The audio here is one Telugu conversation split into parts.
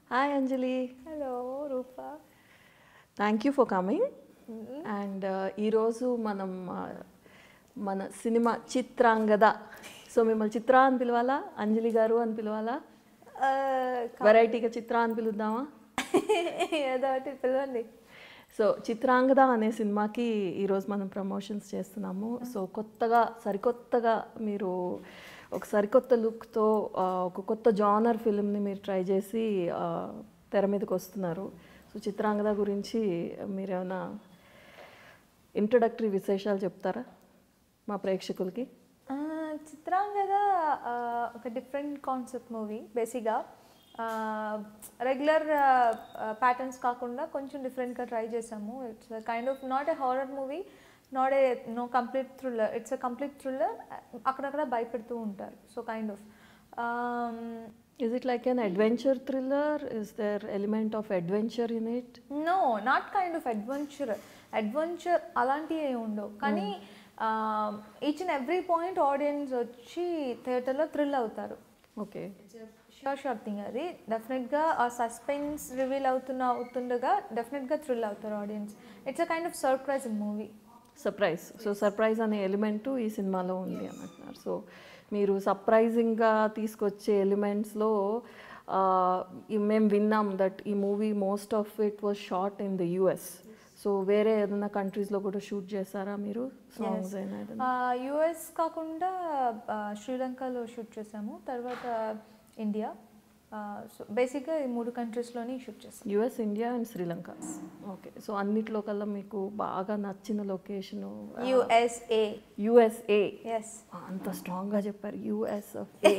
Hi Anjali hello Roopa thank you for coming and ఈరోజు మనం uh, మన సినిమా చిత్రాంగద సో మిమ్మల్ని చిత్ర అని పిలవాలా అంజలి గారు అని పిలవాలా వెరైటీగా చిత్ర అని పిలుద్దామా ఏదో ఒకటి పిలవండి సో చిత్రాంగద అనే సినిమాకి ఈరోజు మనం ప్రమోషన్స్ చేస్తున్నాము సో కొత్తగా సరికొత్తగా మీరు ఒక సరికొత్త లుక్తో ఒక కొత్త జానర్ ఫిల్మ్ని మీరు ట్రై చేసి ఆ, తెర మీదకి వస్తున్నారు సో చిత్రాంగద గురించి మీరేమైనా ఇంట్రడక్టరీ విశేషాలు చెప్తారా మా ప్రేక్షకులకి ఆ, చిత్రాంగద ఆ, ఒక డిఫరెంట్ కాన్సెప్ట్ మూవీ బేసిక్గా రెగ్యులర్ ప్యాటర్న్స్ కాకుండా కొంచెం డిఫరెంట్గా ట్రై చేసాము it's kind of not a horror movie not a no complete thriller it's a complete thriller అక్కడక్కడ భయపెడుతూ ఉంటారు so kind of is it like an adventure thriller is there element of adventure in it no not kind of adventure adventure అలాంటివి ఏమి ఉండవు కానీ each and every point audience వచ్చి థియేటర్లో థ్రిల్ అవుతారు ఓకే షూర్ షూర్ థింగ్ అది డెఫినెట్గా ఆ సస్పెన్స్ రివీల్ అవుతున్న అవుతుండగా డెఫినెట్గా థ్రిల్ అవుతారు audience it's a kind of surprising movie surprise so surprise అనే ఎలిమెంట్ ఈ సినిమాలో ఉంది అని అంటున్నారు సో మీరు సర్ప్రైజింగ్గా తీసుకొచ్చే ఎలిమెంట్స్లో మేము విన్నాం దట్ ఈ movie most of it was shot in the US so వేరే ఏదైనా కంట్రీస్లో కూడా షూట్ చేస్తారా మీరు సాంగ్స్ అయినా ఏదైనా యుఎస్ కాకుండా ఆ, శ్రీలంకలో షూట్ చేసాము తర్వాత ఇండియా సో బేసిక్గా ఈ మూడు కంట్రీస్లోని షూట్ చేసాం US India and Sri Lanka okay so అన్నిట్లో కల్లా మీకు బాగా నచ్చిన లొకేషను యుఎస్ఏ యుఎస్ఏ ఎస్ అంత స్ట్రాంగ్గా చెప్పారు యుఎస్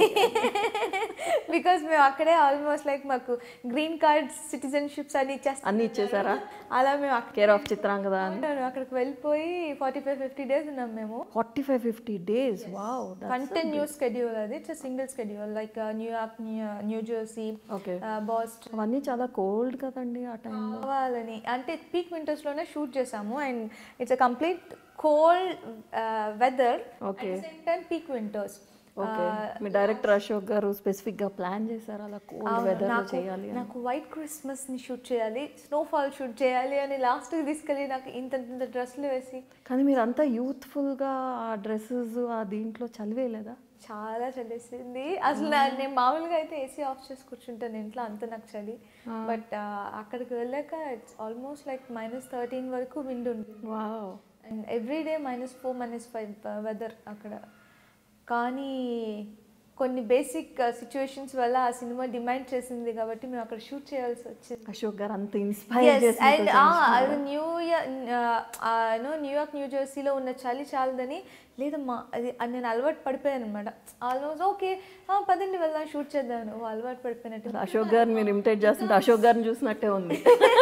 బికాస్ మేము అక్కడే ఆల్మోస్ట్ లైక్ మాకు గ్రీన్ కార్డ్ సిటిజన్షిప్స్ అన్ని ఇచ్చేస్తాం అన్నీ ఇచ్చేసారా అలా మేము అక్కడ కేర్ ఆఫ్ చిత్రాంగద అని ఉన్నాను. అక్కడికి వెళ్ళిపోయి ఫార్టీ ఫైవ్ ఫిఫ్టీ డేస్ ఉన్నాం మేము forty five fifty days wow continuous schedule అది it's single schedule like New York New Jersey okay Boston అవన్నీ చాలా కోల్డ్ కదండి ఆ టైంలో కావాలని అంటే పీక్ వింటర్స్లోనే షూట్ చేసాము and it's a complete cold weather Okay. Same time peak winters okay మీ డైరెక్టర్ అశోక్ గారు స్పెసిఫిక్ గా ప్లాన్ చేశారు అలా కోల్డ్ వెదర్ లో నాకు చేయాలి అని నాకు వైట్ క్రిస్మస్ ని షూట్ చేయాలి స్నోఫాల్ షూట్ చేయాలి అని లాస్ట్ తీసుకెళ్ళి నాకు ఇంత ఇంత డ్రెస్సులు వేసి కానీ మీరు అంతా యూత్ఫుల్ గా ఆ డ్రెస్సెస్ ఆ దీంట్లో చదివేయలేదా చాలా చలిసింది అసలు నా- నేను మామూలుగా అయితే ఏసీ ఆఫ్ చేసి కూర్చుంటాను ఇంట్లో అంత నాకు చలి బట్ అక్కడికి వెళ్ళాక it's almost like minus thirteen వరకు విండ్ ఉంది wow and every day minus four minus five weather అక్కడ కానీ కొన్ని బేసిక్ సిచ్యువేషన్స్ వల్ల ఆ సినిమా డిమాండ్ చేసింది కాబట్టి మేము అక్కడ షూట్ చేయాల్సి వచ్చింది అశోక్ గారు అంత ఇన్స్పైర్ చేసి అండ్ అది న్యూ ఇయర్ నో న్యూయార్క్ న్యూ జెర్సీలో ఉన్న చలి చాలదని లేదమ్మా అది అది నేను అలవాటు పడిపోయాను అనమాట ఆల్మోస్ట్ ఓకే పదండి వెళ్దాం షూట్ చేద్దాం ఓ అలవాటు పడిపోయినట్టు అశోక్ గారిని మీరు ఇమిటేట్ చేస్తుంటే అశోక్ గారిని చూసినట్టే ఉంది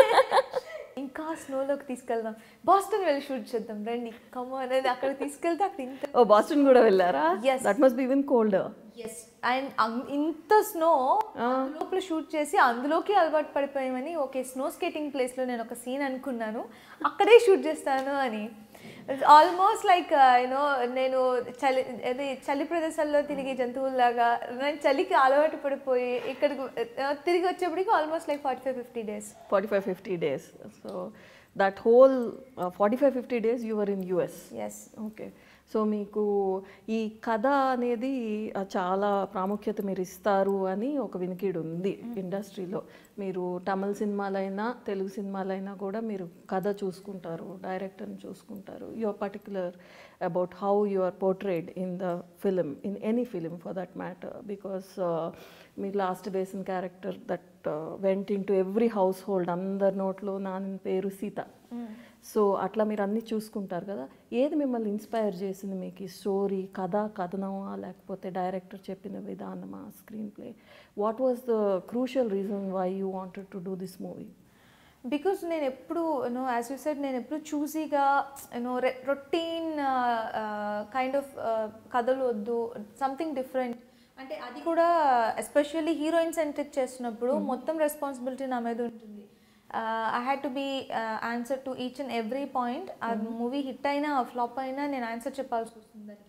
ఇంకా స్నోలోకి తీసుకెళ్దాం బాస్టన్ వెళ్ళి షూట్ చేద్దాం రండి కమ్మ అనేది అక్కడ తీసుకెళ్తే అక్కడ ఇంత ఓ బాస్టన్ కూడా వెళ్ళారా Yes. That must be even cold yes and ఇంత స్నో లోపల షూట్ చేసి అందులోకి అలవాటు పడిపోయామని ఓకే స్నో స్కేటింగ్ ప్లేస్లో నేను ఒక సీన్ అనుకున్నాను అక్కడే షూట్ చేస్తాను అని ఆల్మోస్ట్ లైక్ యూనో నేను చలి అది చలి ప్రదేశాల్లో తిరిగే జంతువుల్లాగా నేను చలికి అలవాటు పడిపోయి ఇక్కడికి uh, తిరిగి వచ్చేప్పటికి almost like forty five fifty days forty five fifty days so that whole forty five fifty days you're in US yes okay so మీకు ఈ కథ అనేది ఆ, చాలా ప్రాముఖ్యత మీరు ఇస్తారు అని ఒక వినికిడి ఉంది ఇండస్ట్రీలో మీరు తమిళ సినిమాలైనా తెలుగు సినిమాలైనా కూడా మీరు కథ చూసుకుంటారు డైరెక్టర్ని చూసుకుంటారు your particular about how you are portrayed in the film in any film for that matter because మీ లాస్ట్ వేసిన character that went into every household అందరి నోట్లో నాన్న పేరు సీత సో అట్లా మీరు అన్నీ చూసుకుంటారు కదా ఏది మిమ్మల్ని ఇన్స్పైర్ చేసింది మీకు ఈ స్టోరీ కథ కథనమా లేకపోతే డైరెక్టర్ చెప్పిన విధానమా screenplay what was the crucial reason why you wanted to do this movie because నేను ఎప్పుడు యూనో యాజ్ యూ సెడ్ నేను ఎప్పుడు చూసీగా యూనో రొటీన్ కైండ్ ఆఫ్ కథలు వద్దు సంథింగ్ డిఫరెంట్ అంటే అది కూడా ఎస్పెషల్లీ హీరోయిన్ సెంట్రిక్ చేస్తున్నప్పుడు మొత్తం రెస్పాన్సిబిలిటీ నా మీద ఉంటుంది I had to be answer to each and every point ఆ మూవీ హిట్ అయినా ఫ్లాప్ అయినా నేను ఆన్సర్ చెప్పాల్సి వస్తుంది దానికి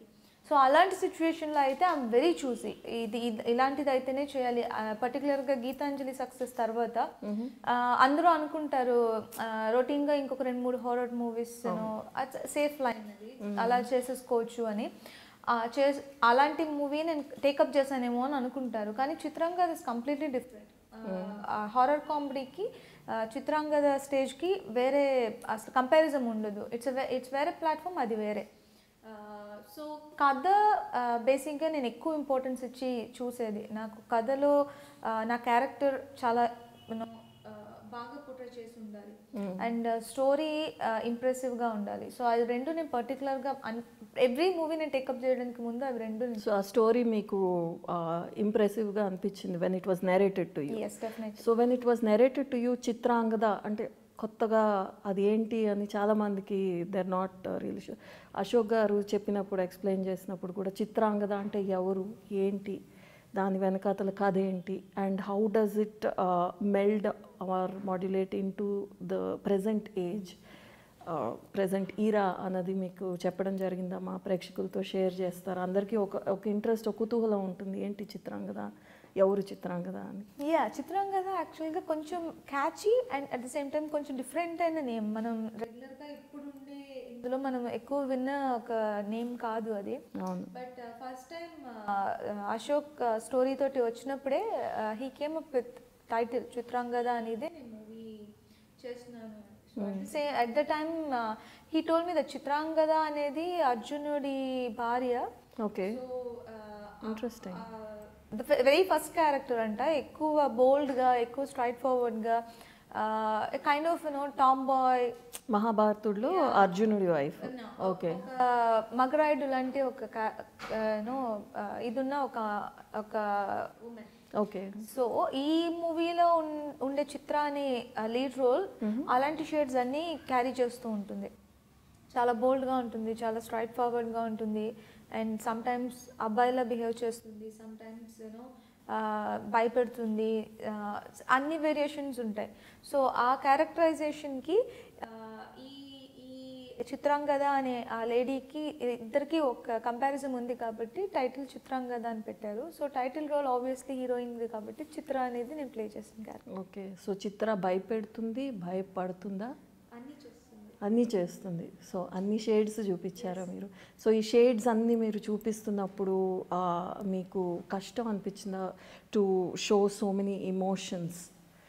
సో అలాంటి సిచ్యువేషన్లో అయితే ఐఎమ్ వెరీ చూసి ఇది ఇది- ఇలాంటిది అయితేనే చేయాలి పర్టికులర్గా గీతాంజలి సక్సెస్ తర్వాత ఆ, అందరూ అనుకుంటారు రొటీన్గా ఇంకొక రెండు మూడు హారర్ మూవీస్ సేఫ్ లైన్ అది అలా చేసేసుకోవచ్చు అని ఆ, చే అలాంటి మూవీ నేను టేకప్ చేశానేమో అని అనుకుంటారు కానీ చిత్రంగా ఇస్ కంప్లీట్లీ డిఫరెంట్ హారర్ కామెడీకి చిత్రాంగద స్టేజ్కి వేరే అసలు కంపారిజన్ ఉండదు ఇట్స్ ఇట్స్ వేరే ప్లాట్ఫామ్ అది వేరే సో కథ బేసిక్గా నేను ఎక్కువ ఇంపార్టెన్స్ ఇచ్చి చూసేది నాకు కథలో ఆ, నా క్యారెక్టర్ చాలా యూనో బాగా పోట్రే చేసి ఉండాలి అండ్ స్టోరీ ఇంప్రెసివ్గా ఉండాలి సో అది రెండు నేను పర్టికులర్గా ఎవ్రీ మూవీ నేను టేకప్ చేయడానికి ముందు అవి రెండు సో ఆ స్టోరీ మీకు ఇంప్రెసివ్గా అనిపించింది when it was narrated to you yes definite so when it was narrated to you Chitrangada అంటే కొత్తగా అది ఏంటి అని చాలామందికి దర్ నాట్ రియల్ అశోక్ గారు చెప్పినప్పుడు ఎక్స్ప్లెయిన్ చేసినప్పుడు కూడా చిత్రాంగద అంటే ఎవరు ఏంటి దాని వెనకాతల కథ ఏంటి and how does it meld or modulate in to the present age present era అన్నది మీకు చెప్పడం జరిగిందా మా ప్రేక్షకులతో షేర్ చేస్తారు అందరికీ ఒక ఒక ఇంట్రెస్ట్ ఒక కుతూహలం ఉంటుంది ఏంటి చిత్రాంగద ఎవరు చిత్రాంగద అని యా చిత్రాంగద యాక్చువల్గా కొంచెం catchy and at the same time కొంచెం డిఫరెంట్ అయిన నేమ్ మనం రెగ్యులర్గా ఇప్పుడు ఉండే ఇందులో మనం ఎక్కువ విన్న ఒక నేమ్ కాదు అది అవును but first time Ashok story తోటి వచ్చినప్పుడే he came up with title Chitrangada అనేది నేను మూవీ చేస్తున్నాను say at the time he told me the Chitrangada అనేది అర్జునుడి భార్య okay so interesting very first character అంట ఎక్కువ బోల్డ్గా ఎక్కువ స్ట్రైట్ ఫార్వర్డ్గా kind of no tomboy మహాభారతుడిలో అర్జునుడి వైఫ్ ఓకే ఒక మగరాయుడు లాంటి ఒక నో ఇదున్న ఒక ఒక ఉమెన్ ఓకే సో ఈ మూవీలో ఉండే చిత్ర అనే లీడ్ రోల్ అలాంటి షేడ్స్ అన్నీ క్యారీ చేస్తూ ఉంటుంది చాలా బోల్డ్గా ఉంటుంది చాలా స్ట్రైట్ ఫార్వర్డ్గా ఉంటుంది అండ్ సమ్ టైమ్స్ అబ్బాయిలా బిహేవ్ చేస్తుంది సమ్ టైమ్స్ యూనో భయపెడుతుంది ఆ, అన్ని వేరియేషన్స్ ఉంటాయి సో ఆ క్యారెక్టరైజేషన్కి ఈ ఈ చిత్రాంగద అనే ఆ లేడీకి ఇద్దరికి ఒక కంపారిజన్ ఉంది కాబట్టి టైటిల్ చిత్రాంగద అని పెట్టారు సో టైటిల్ రోల్ ఆబ్వియస్లీ హీరోయిన్ది కాబట్టి చిత్ర అనేది నేను ప్లే చేసిన క్యారెక్టర్ ఓకే సో చిత్ర భయపెడుతుంది భయపడుతుందా అన్నీ చేస్తుంది అన్నీ చేస్తుంది సో అన్ని షేడ్స్ చూపించారా మీరు సో ఈ షేడ్స్ అన్నీ మీరు చూపిస్తున్నప్పుడు ఆ, మీకు కష్టం అనిపించిందా to show so many emotions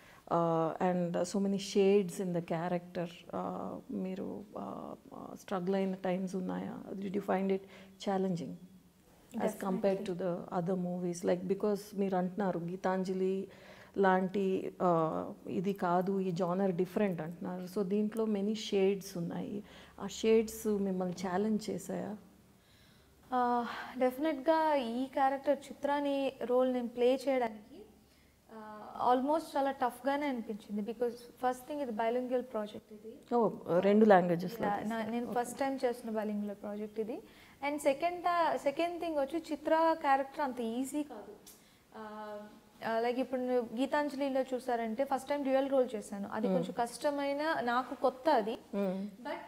and so many shades in the character మీరు స్ట్రగుల్ అయిన టైమ్స్ ఉన్నాయా did you find it challenging as compare to the other movies like because మీరు అంటున్నారు గీతాంజలి లాంటి ఆ, ఇది కాదు ఈ జానర్ డిఫరెంట్ అంటున్నారు సో దీంట్లో మెనీ షేడ్స్ ఉన్నాయి ఆ షేడ్స్ మిమ్మల్ని ఛాలెంజ్ చేశాయా డెఫినెట్గా ఈ క్యారెక్టర్ చిత్రాని రోల్ నేను ప్లే చేయడానికి ఆల్మోస్ట్ చాలా టఫ్గానే అనిపించింది బికాజ్ ఫస్ట్ థింగ్ ఇది బైలింగ్యువల్ ప్రాజెక్ట్ ఇది ఓ రెండు లాంగ్వేజెస్లో Yeah, నా- నేను ఫస్ట్ టైం చేస్తున్న బైలింగ్యువల్ ప్రాజెక్ట్ ఇది అండ్ సెకండ్ సెకండ్ థింగ్ వచ్చి చిత్ర క్యారెక్టర్ అంత ఈజీ కాదు లైక్ ఇప్పుడు నువ్వు గీతాంజలిలో చూసారంటే ఫస్ట్ టైం డ్యూయల్ రోల్ చేశాను అది కొంచెం కష్టమైన నాకు కొత్త అది బట్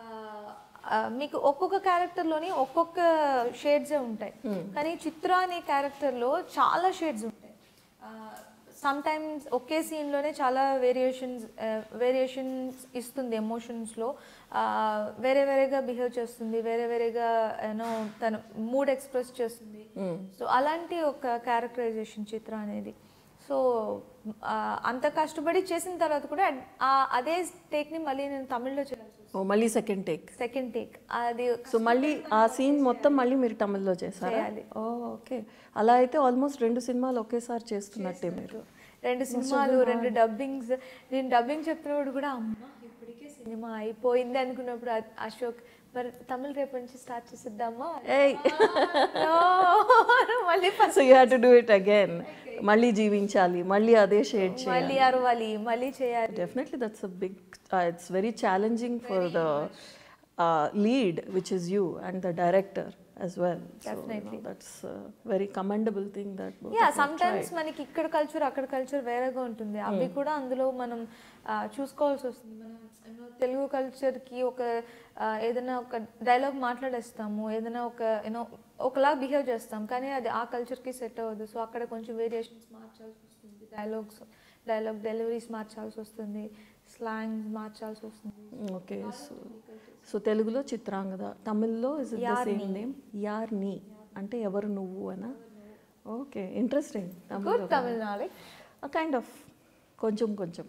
మీకు ఒక్కొక్క క్యారెక్టర్లోని ఒక్కొక్క షేడ్సే ఉంటాయి కానీ చిత్ర అనే క్యారెక్టర్లో చాలా షేడ్స్ ఉంటాయి సమ్ టైమ్స్ ఒకే సీన్లోనే చాలా వేరియేషన్స్ వేరియేషన్స్ ఇస్తుంది ఎమోషన్స్లో వేరే వేరేగా బిహేవ్ చేస్తుంది వేరే వేరేగా యూనో తను మూడ్ ఎక్స్ప్రెస్ చేస్తుంది సో అలాంటి ఒక క్యారెక్టరైజేషన్ చిత్ర అనేది సో అంత కష్టపడి చేసిన తర్వాత కూడా ఆ- అదే టేక్ని మళ్ళీ నేను తమిళ్లో చేయాల్సి ఓ మళ్ళీ సెకండ్ టేక్ సెకండ్ టేక్ అది సో మళ్ళీ ఆ సీన్ మొత్తం మళ్ళీ మీరు తమిళ్లో చేశారా చేయాలి. ఓ ఓకే అలా అయితే ఆల్మోస్ట్ రెండు సినిమాలు ఒకేసారి చేస్తున్నట్టే మీరు రెండు సినిమాలు రెండు డబ్బింగ్స్ నేను డబ్బింగ్ చెప్పినప్పుడు కూడా అమ్మ ఇప్పటికే సినిమా అయిపోయింది అనుకున్నప్పుడు అ- అశోక్ మరి తమిళ్ రేపు నుంచి స్టార్ట్ చేసిద్దామా ఏయ్ No. మళ్ళీ first so you have to do it again మళ్ళీ జీవించాలి మళ్ళీ అదే షేడ్ చేయాలి మళ్ళీ అరవాలి మళ్ళీ చేయాలి Definitely, that's a big, uh, it's very challenging for the uh, lead, which is you, and the director as well. So, you know, Definitely. that's a very commendable thing that both yeah of you some tried. Times మనకి ఇక్కడ కల్చర్ అక్కడ కల్చర్ వేరేగా ఉంటుంది అవి కూడా అందులో మనం ఆ, చూసుకోవాల్సి వస్తుంది మనం you know, తెలుగు కల్చర్కి ఒక ఆ, ఏదైనా ఒక డైలాగ్ మాట్లాడేస్తాము ఏదైనా ఒక యూనో ఒకలా బిహేవ్ చేస్తాం కానీ అది ఆ కల్చర్కి సెట్ అవ్వదు సో అక్కడ కొంచెం వేరియేషన్స్ మార్చాల్సి వస్తుంది డైలాగ్స్ డైలాగ్ డెలివరీస్ మార్చాల్సి వస్తుంది స్లాంగ్ మార్చాల్సి వస్తుంది ఓకే సో సో తెలుగులో చిత్రాంగద తమిళ్లో is it the same name యార్ని అంటే ఎవరు నువ్వు అనా okay interesting good Tamil Nadu kind of కొంచెం కొంచెం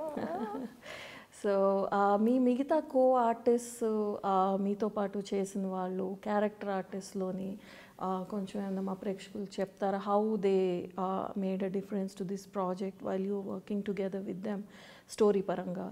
సో మీ మిగతా కో ఆర్టిస్ట్ మీతో పాటు చేసిన వాళ్ళు క్యారెక్టర్ ఆర్టిస్ట్లోని కొంచెం ఏమన్నా మా ప్రేక్షకులు చెప్తారా how they made a difference to this project while you working together with them story పరంగా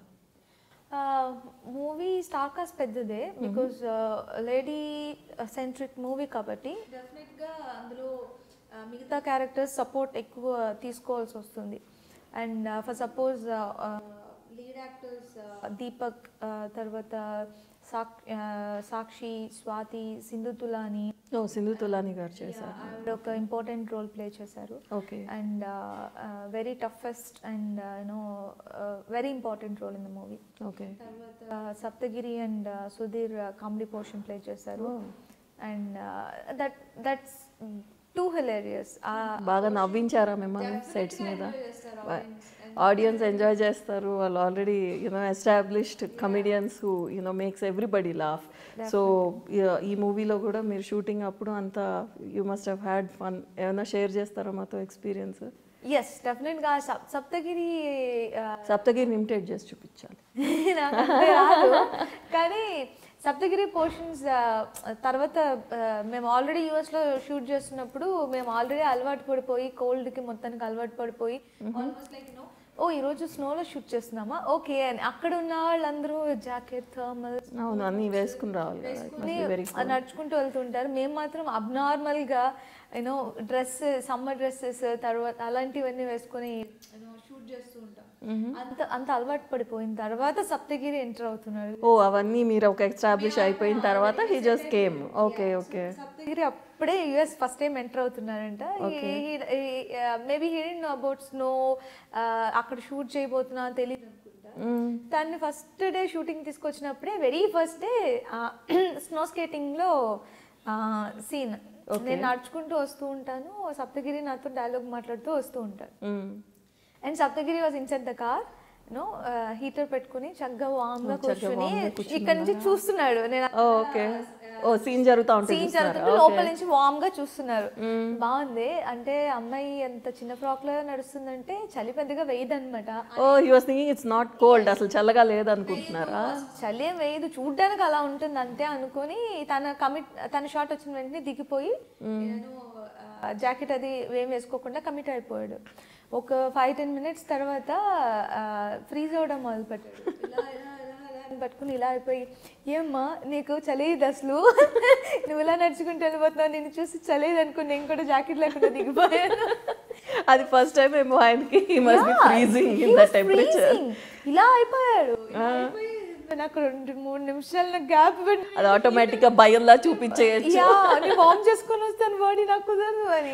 మూవీ స్టార్ కాస్ట్ పెద్దదే బికాజ్ లేడీ సెంట్రిక్ మూవీ కాబట్టి డెఫినెట్గా అందులో uh, మిగతా క్యారెక్టర్స్ సపోర్ట్ ఎక్కువ తీసుకోవాల్సి వస్తుంది and for suppose lead actors Deepak uh, తర్వాత సాక్ uh, సాక్షి స్వాతి సింధు తులాని ఓ సింధు తులాని గారు చేశారు ఆవిడ ఒక ఇంపార్టెంట్ రోల్ ప్లే చేశారు okay and very toughest and you know very important role in the movie okay తర్వాత Saptagiri and Sudheer comedy portion play చేశారు and that that's too hilarious బాగా నవ్వించారా మిమ్మల్ని సెట్స్ మీద ఆడియన్స్ ఎంజాయ్ చేస్తారు వాళ్ళు already you know established comedians who you know makes everybody laugh so ఈ మూవీలో కూడా మీరు షూటింగ్ అప్పుడు అంతా you must have had fun ఏమైనా షేర్ చేస్తారా మాతో ఎక్స్పీరియన్స్ ఎస్ డెఫినెట్గా సప్తగిరి uh, సప్తగిరిని ఇమిటేట్ చేసి చూపించాలి నాకు అంతే రాదు కానీ సప్తగిరి పోర్షన్స్ తర్వాత uh, మేము ఆల్రెడీ యూఎస్లో షూట్ చేస్తున్నప్పుడు మేము ఆల్రెడీ అలవాటు పడిపోయి కోల్డ్కి మొత్తానికి అలవాటు పడిపోయి ఆల్మోస్ట్ లైక్ యూనో ఓ ఈరోజు స్నోలో షూట్ చేస్తున్నామా ఓకే అని అక్కడ ఉన్న వాళ్ళందరూ జాకెట్ థర్మల్ అవును అన్నీ వేసుకుని రావాలి కదా It must be very నడుచుకుంటూ వెళ్తుంటారు మేము మాత్రం అబ్నార్మల్గా యూనో డ్రెస్ సమ్మర్ డ్రెస్సెస్ తర్వాత అలాంటివన్నీ వేసుకొని షూట్ చేస్తూ ఉంటాం అంత అంత అలవాటు పడిపోయిన తర్వాత సప్తగిరి ఎంటర్ అవుతున్నాడు ఓ అవన్నీ మీరు ఒక ఎస్టాబ్లిష్ అయిపోయిన తర్వాత he just came okay okay Saptagiri అప్పుడే యుఎస్ ఫస్ట్ టైం ఎంటర్ అవుతున్నారంట మేబీ హీడింగ్ అబౌట్ స్నో అక్కడ షూట్ చేయబోతున్నా తెలియదు అనుకుంటా దాన్ని ఫస్ట్ డే షూటింగ్ తీసుకొచ్చినప్పుడే వెరీ ఫస్ట్ డే స్నో స్కేటింగ్లో సీన్ నేను నడుచుకుంటూ వస్తూ ఉంటాను సప్తగిరి నాతో డైలాగ్ మాట్లాడుతూ వస్తూ ఉంటాను and Saptagiri was inside the car no heater పెట్టుకుని చక్కగా వామ్ గా కూర్చుని ఇక్కడ నుంచి చూస్తున్నాడు నేను ఓకే ఓ సీన్ జరుగుతూ ఉంటుంది సీన్ జరుగుతుంటే లోపల నుంచి వామ్ గా చూస్తున్నారు బాగుంది అంటే అమ్మాయి ఎంత చిన్న ఫ్రాక్ లో నడుస్తుందంటే చలి పెద్దగా వేయదు అనమాట oh he was thinking it's not cold అసలు చల్లగా లేదనుకుంటున్నారా చలి ఏం వేయదు చూడ్డానికి అలా ఉంటుంది అంతే అనుకొని తన కమిట్ తన షాట్ వచ్చిన వెంటనే దిగిపోయి జాకెట్ అది ఏం వేసుకోకుండా కమిట్ అయిపోయాడు ఒక ఫైవ్ టెన్ మినిట్స్ తర్వాత ఫ్రీజ్ అవ్వడం మొదలు పెట్టాడు ఇలా ఇలా ఇలా ఇలా అని పట్టుకుని ఇలా అయిపోయి ఏమ్మా నీకు చలేదు అసలు నువ్వు ఇలా నడుచుకుంటూ వెళ్ళిపోతున్నావు నేను చూసి చలేదు అనుకుని నేను కూడా జాకెట్ లేకుండా దిగిపోయాను అది ఫస్ట్ టైం ఏమో ఆయనకి must be Yeah, freezing he in was the temperature freezing. ఇలా అయిపోయాడు ఇలా అయిపోయి నాకు రెండు మూడు నిమిషాలు గ్యాప్ పెట్టి అది ఆటోమేటిక్ గా భయంలా చూపించేయచ్చు యా అని వార్మ్ చేసుకొని వస్తాను బాడీ నాకు కుదరదు అని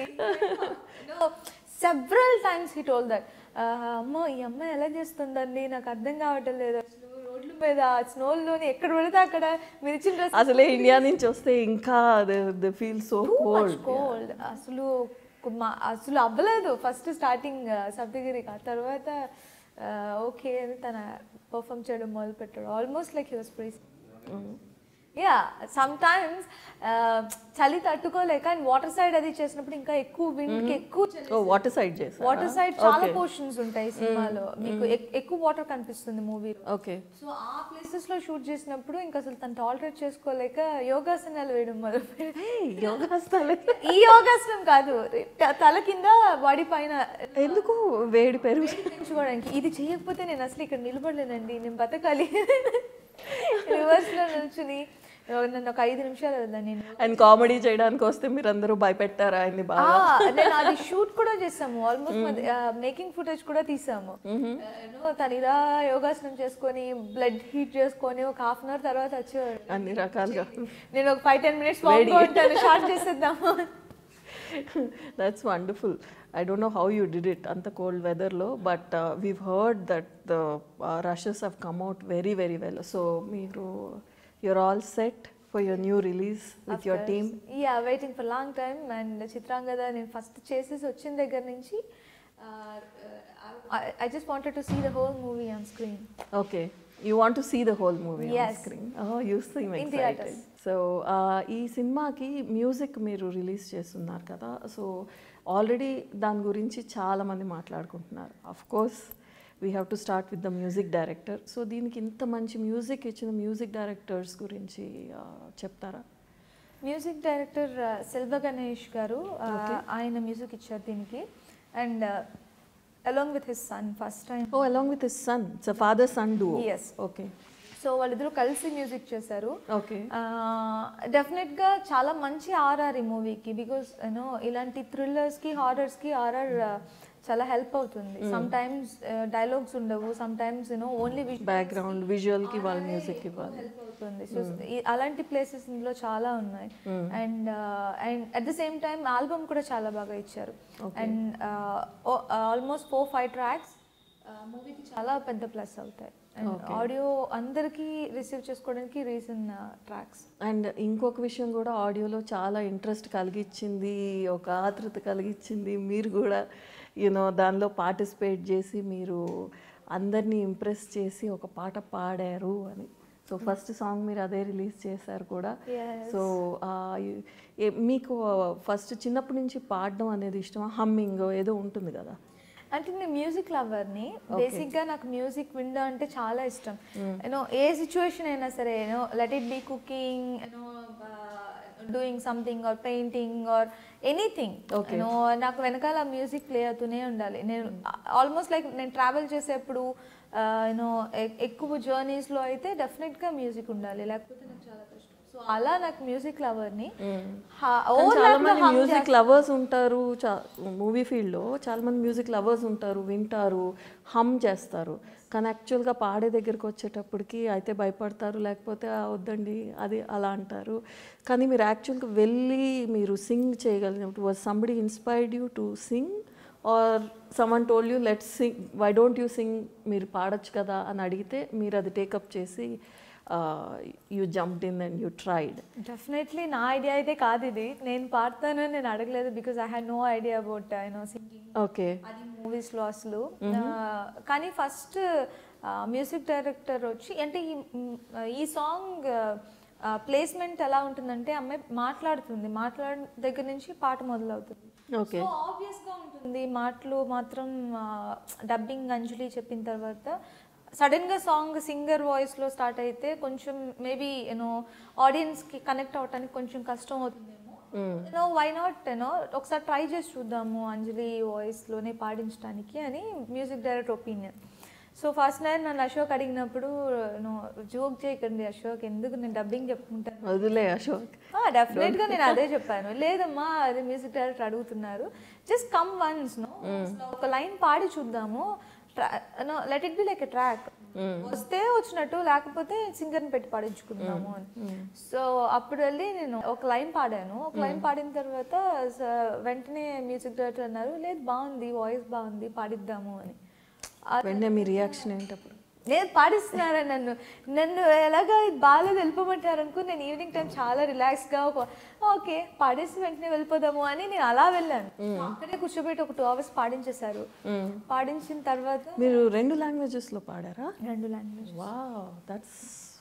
several times he told that అమ్మో ఈ అమ్మాయి ఎలా చేస్తుందండి నాకు అర్థం కావటం లేదు అసలు రోడ్ల మీద స్నోల్లోని ఎక్కడ పడితే అక్కడ మీరు ఇచ్చిన డ్రెస్ అసలే ఇండియా నుంచి వస్తే ఇంకా the feel so cold cold అసలు మా- అసలు అవ్వలేదు ఫస్ట్ స్టార్టింగ్ సప్తగిరికి ఆ తర్వాత ఓకే అని తన పర్ఫామ్ చేయడం మొదలు పెట్టాడు almost like he was price yeah some times చలి తట్టుకోలేక అండ్ వాటర్ సైడ్ అది చేసినప్పుడు ఇంకా ఎక్కువ విండ్కి ఎక్కువ చలి ఓ వాటర్ సైడ్ చేసా వాటర్ సైడ్ చాలా పోర్షన్స్ ఉంటాయి సినిమాలో మీకు ఎక్- ఎక్కువ వాటర్ కనిపిస్తుంది మూవీలో ఓకే సో ఆ ప్లేసెస్ లో షూట్ చేసినప్పుడు ఇంకా అసలు తను టాలరేట్ చేసుకోలేక యోగాసనాలు వేయడం మొదలు యోగాస్తాలే ఈ యోగాసనం కాదు త- తల కింద బాడీ పైన ఎందుకు వేడి పెరుగు పెంచుకోవడానికి ఇది చేయకపోతే నేను అసలు ఇక్కడ నిలబడలేనండి నేను బతకాలి రివర్స్ లో నిల్చుని నన్ను ఒక ఐదు నిమిషాలు వదిలేను నేను అండ్ కామెడీ చేయడానికి వస్తే మీరు అందరూ భయపెట్టారా ఆయన్ని ఆ, బాగా నేను అది షూట్ కూడా చేసాము ఆల్మోస్ట్ మేకింగ్ ఫుటేజ్ కూడా తీసాము Uh, you know, తను ఇలా యోగాసనం చేసుకొని బ్లడ్ హీట్ చేసుకొని ఒక హాఫ్ అన్ అవర్ తర్వాత వచ్చేవాడు అన్ని రకాలుగా నేను ఒక ఫైవ్ టెన్ మినిట్స్ ఉంటాను షార్ట్ చేసేద్దాము that's wonderful I don't know how you did it అంత కోల్డ్ వెదర్లో but we've heard that the rushes have come out very very well so మీరు your all set for your new release with your team yeah waiting for long time and Chitrangada నేను ఫస్ట్ చేసేసి వచ్చిన దగ్గర నుంచి I just wanted to see the whole movie on screen okay you want to see the whole movie on Yes. Screen you seem In excited theatres. So ఈ సినిమాకి మ్యూజిక్ మీరు రిలీజ్ చేస్తున్నారు కదా సో ఆల్రెడీ దాని గురించి చాలామంది మాట్లాడుకుంటున్నారు of course we have to start with the music director so దీనికి ఇంత మంచి మ్యూజిక్ ఇచ్చిన మ్యూజిక్ డైరెక్టర్స్ గురించి uh, చెప్తారా మ్యూజిక్ డైరెక్టర్ సెల్వ గణేష్ గారు uh, ఆయన మ్యూజిక్ ఇచ్చారు దీనికి and along with his son first time oh along with his son it's father son duo Yes. Okay so వాళ్ళిద్దరూ కలిసి మ్యూజిక్ చేశారు ఓకే డెఫినెట్గా చాలా మంచి ఆర్ఆర్ ఈ మూవీకి బికాస్ యూనో ఇలాంటి థ్రిల్లర్స్కి హారర్స్కి ఆర్ఆర్ చాలా హెల్ప్ అవుతుంది సమ్ టైమ్స్ డైలాగ్స్ ఉండవు some times you know only background విజువల్కి వాళ్ళ మ్యూజిక్ ఇవ్వాలి హెల్ప్ అవుతుంది సో అలాంటి ప్లేసెస్ ఇందులో చాలా ఉన్నాయి and and at the same time album కూడా చాలా బాగా ఇచ్చారు and almost four five tracks మూవీకి చాలా పెద్ద ప్లస్ అవుతాయి అండ్ ఆడియో అందరికీ రిసీవ్ చేసుకోవడానికి రీజన్ ట్రాక్స్ అండ్ ఇంకొక విషయం కూడా ఆడియోలో చాలా ఇంట్రెస్ట్ కలిగించింది ఒక ఆతృత కలిగించింది మీరు కూడా యూనో దానిలో పార్టిసిపేట్ చేసి మీరు అందరినీ ఇంప్రెస్ చేసి ఒక పాట పాడారు అని సో ఫస్ట్ సాంగ్ మీరు అదే రిలీజ్ చేశారు కూడా Yes. సో మీకు ఫస్ట్ చిన్నప్పటి నుంచి పాడడం అనేది ఇష్టమా హమ్మింగ్ ఏదో ఉంటుంది కదా అంటే నేను మ్యూజిక్ లవర్ని బేసిక్గా నాకు మ్యూజిక్ వినడం అంటే చాలా ఇష్టం యూనో ఏ సిచ్యువేషన్ అయినా సరే you know let it be cooking you know doing something or painting or anything Okay. You know నాకు వెనకాల మ్యూజిక్ ప్లే అవుతూనే ఉండాలి నేను ఆల్మోస్ట్ లైక్ నేను ట్రావెల్ చేసేప్పుడు యూనో ఎక్కువ జర్నీస్లో అయితే డెఫినెట్గా మ్యూజిక్ ఉండాలి లేకపోతే నాకు చాలా కష్టం సో అలా నాకు మ్యూజిక్ లవర్ని కానీ చాలా మంది మ్యూజిక్ లవర్స్ ఉంటారు మూవీ ఫీల్డ్లో చాలా మంది మ్యూజిక్ లవర్స్ ఉంటారు వింటారు హమ్ చేస్తారు కానీ యాక్చువల్గా పాడే దగ్గరికి వచ్చేటప్పటికి అయితే భయపడతారు లేకపోతే "ఆ, వద్దండి అది అలా అంటారు కానీ మీరు యాక్చువల్గా వెళ్ళి మీరు సింగ్ చేయగలిగినప్పుడు was somebody inspired you to sing or someone told you let sing why don't you sing మీరు పాడొచ్చు కదా అని అడిగితే మీరు అది టేకప్ చేసి you jumped in and you tried definitely నా ఐడియా అయితే కాదు ఇది నేను పాడతాను అని నేను అడగలేదు because I had no idea about you know singing okay అది మూవీస్లో అసలు ఆ, కానీ ఫస్ట్ మ్యూజిక్ డైరెక్టర్ వచ్చి అంటే ఈ మ్, ఈ సాంగ్ ప్లేస్మెంట్ ఎలా ఉంటుందంటే అమ్మాయి మాట్లాడుతుంది మాట్లాడ దగ్గర నుంచి పాట మొదలవుతుంది ఓకే సో ఆబ్వియస్ గా ఉంటుంది మాటలు మాత్రం డబ్బింగ్ అంజలి చెప్పిన తర్వాత సడన్ గా సాంగ్ సింగర్ వాయిస్ లో స్టార్ట్ అయితే కొంచెం మేబీ యూనో ఆడియన్స్ కి కనెక్ట్ అవడానికి కొంచెం కష్టం అవుతుందేమో యూనో వై నాట్ యూనో ఒకసారి ట్రై చేసి చూద్దాము అంజలి వాయిస్ లోనే పాడించడానికి అని music director opinion so first night నన్ను అశోక్ అడిగినప్పుడు నో జోక్ చేయకండి అశోక్ ఎందుకు నేను డబ్బింగ్ చెప్పుకుంటాను వదిలే అశోక్ డెఫినెట్ గా నేను అదే చెప్పాను లేదమ్మా అది మ్యూజిక్ డైరెక్టర్ అడుగుతున్నారు జస్ట్ కమ్ వన్స్ నో ఒక లైన్ పాడి చూద్దాము let it be like a track వస్తే వచ్చినట్టు లేకపోతే సింగర్ని పెట్టి పాడించుకుందాము అని సో అప్పుడు వెళ్ళి నేను ఒక లైన్ పాడాను ఒక లైన్ పాడిన తర్వాత స- వెంటనే మ్యూజిక్ డైరెక్టర్ అన్నారు లేదు బాగుంది వాయిస్ బాగుంది పాడిద్దాము అని వెంటనే మీ రియాక్షన్ ఏంటప్పుడు నేను పాడిస్తున్నారా నన్ను నన్ను ఎలాగా ఇది బాగాలేదు వెళ్ళిపోమంటారు అనుకో నేను ఈవినింగ్ టైం చాలా రిలాక్స్గా ఒక ఓకే పాడేసి వెంటనే వెళ్ళిపోదాము అని నేను అలా వెళ్ళాను అక్కడే కూర్చోబెట్టి ఒక టూ అవర్స్ పాడించేశారు పాడించిన తర్వాత మీరు రెండు లాంగ్వేజెస్లో పాడారా రెండు లాంగ్వేజ్ వావ్ దట్స్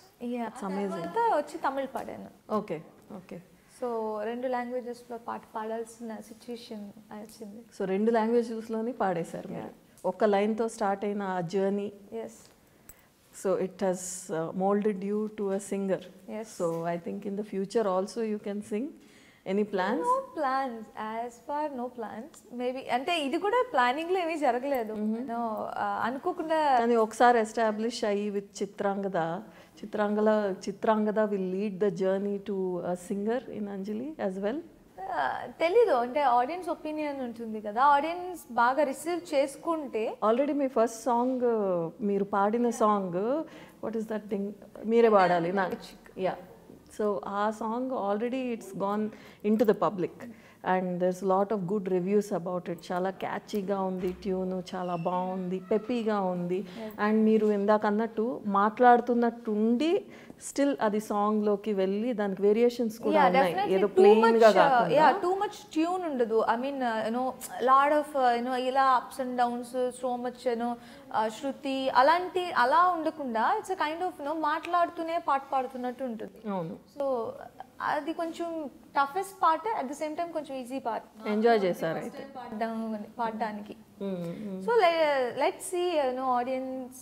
తర్వాత వచ్చి తమిళ్ పాడాను ఓకే ఓకే సో రెండు లాంగ్వేజెస్లో పాట పాడాల్సిన సిచ్యుయేషన్ వచ్చింది సో రెండు లాంగ్వేజెస్లోని పాడేశారు మీరు ఒక్క లైన్తో స్టార్ట్ అయిన ఆ journey yes so it has moulded you to a singer Yes. So I think in the future also you can sing any plans no plans as far no plans maybe అంటే ఇది కూడా ప్లానింగ్ లో ఏమీ జరగలేదు No, ఆ, అనుకోకుండా కానీ ఒకసారి ఎస్టాబ్లిష్ అయ్యి with Chitrangada Chitrangala Chitrangada will lead the journey to singer in Anjali as well ఆ, తెలీదు అంటే ఆడియన్స్ ఒపీనియన్ ఉంటుంది కదా ఆడియన్స్ బాగా రిసీవ్ చేసుకుంటే ఆల్రెడీ మీ ఫస్ట్ సాంగ్ మీరు పాడిన song what is that thing మీరే పాడాలి నా యా సో ఆ song already it's gone in to the public and there's lot of good reviews about it చాలా క్యాచీగా ఉంది ట్యూన్ చాలా బాగుంది పెప్పీగా ఉంది అండ్ మీరు ఇందాక అన్నట్టు మాట్లాడుతున్నట్టుండి స్టిల్ అది సాంగ్లోకి వెళ్ళి దానికి వేరియేషన్స్ కూడా yeah ఉన్నాయి definitely ఏదో too ప్లెయిన్ much గా uh, కాకుండా yeah too much tune ఉండదు I mean you know lot of you know ఇలా ups and downs so much you know శృతి అలాంటి అలా ఉండకుండా ఇట్స్ కైండ్ ఆఫ్ యూనో మాట్లాడుతూనే పాట పాడుతున్నట్టు ఉంటుంది అవును సో అది కొంచెం toughest part at the same time కొంచెం ఈజీ పార్ట్ ఎంజాయ్ చేశారు అయితే పాడడం పాడడానికి Mm, mm. So let see you know audience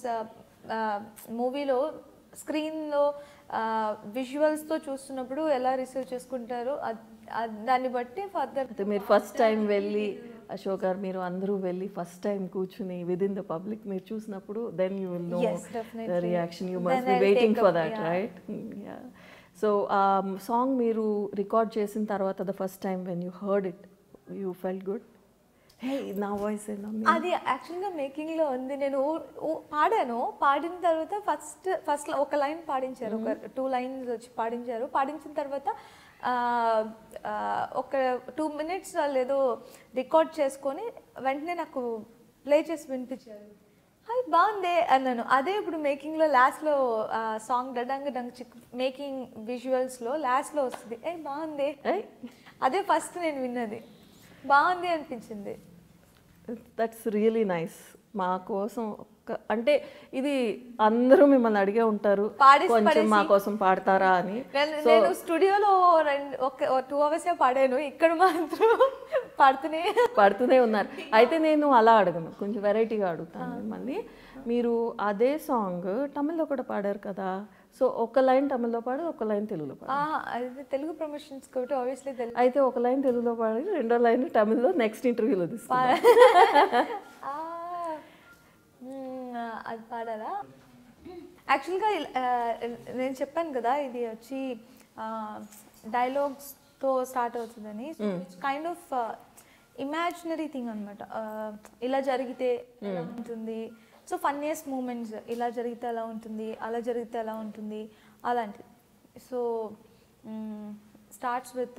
మూవీలో స్క్రీన్లో విజువల్స్తో చూస్తున్నప్పుడు ఎలా రిసీవ్ చేసుకుంటారో అద్- అద్- దాన్ని బట్టి ఫర్దర్ అయితే మీరు ఫస్ట్ టైం వెళ్ళి అశోక్ గారు మీరు అందరూ వెళ్ళి ఫస్ట్ టైం కూర్చుని విత్ ఇన్ ద పబ్లిక్ మీరు చూసినప్పుడు then you will know Yes, the definitely. Reaction you Then must be I'll waiting take for up, that yeah. Right so ఆ సాంగ్ మీరు రికార్డ్ చేసిన తర్వాత the first time when you heard it you felt good hey నా వాయిస్ అది యాక్చువల్గా మేకింగ్లో ఉంది నేను ఊ- ఊ- పాడాను పాడిన తర్వాత ఫస్ట్ ఫస్ట్ ఒక లైన్ పాడించారు ఒక టూ లైన్స్ వచ్చి పాడించారు పాడించిన తర్వాత ఆ, ఆ, ఒక టూ మినిట్స్ వాళ్ళు ఏదో రికార్డ్ చేసుకొని వెంటనే నాకు ప్లే చేసి వినిపించారు అది బాగుందే అన్నాను అదే ఇప్పుడు మేకింగ్లో లాస్ట్లో సాంగ్ డడంగ్ డంగ్ చిక్ మేకింగ్ విజువల్స్లో లాస్ట్లో వస్తుంది ఏ బాగుంది అదే ఫస్ట్ నేను విన్నది బాగుంది అనిపించింది దట్స్ రియలీ నైస్ మా కోసం ఒక్క అంటే ఇది అందరూ మిమ్మల్ని అడిగే ఉంటారు పాడేసి కొంచెం మా కోసం పాడతారా అని నేను నేను స్టూడియోలో రెండు ఒక టూ అవర్స్ పాడాను ఇక్కడ మాత్రం పాడుతూనే పడుతూనే ఉన్నారు అయితే నేను అలా అడగను కొంచెం వెరైటీగా అడుగుతాను మిమ్మల్ని మీరు అదే సాంగ్ తమిళ్లో కూడా పాడారు కదా సో ఒక లైన్ తమిళ్లో పాడు ఒక లైన్ తెలుగులో పాడు ఆ, అది తెలుగు ప్రమోషన్స్ కాబట్టి ఆబ్వియస్లీ తెలుగు అయితే ఒక లైన్ తెలుగులో పాడి రెండో లైన్ తమిళ్లో నెక్స్ట్ ఇంటర్వ్యూలో తీసుకుంటాం ఆ, మ్మ్, అది పాడాలా యాక్చువల్గా నేను చెప్పాను కదా ఇది వచ్చి డైలాగ్స్తో స్టార్ట్ అవుతుందని కైండ్ ఆఫ్ ఇమాజినరీ థింగ్ అనమాట ఇలా జరిగితే ఎలా ఉంటుంది సో ఫన్నీయెస్ట్ మూమెంట్స్ ఇలా జరిగితే ఎలా ఉంటుంది అలా జరిగితే ఎలా ఉంటుంది అలాంటివి సో స్టార్ట్స్ విత్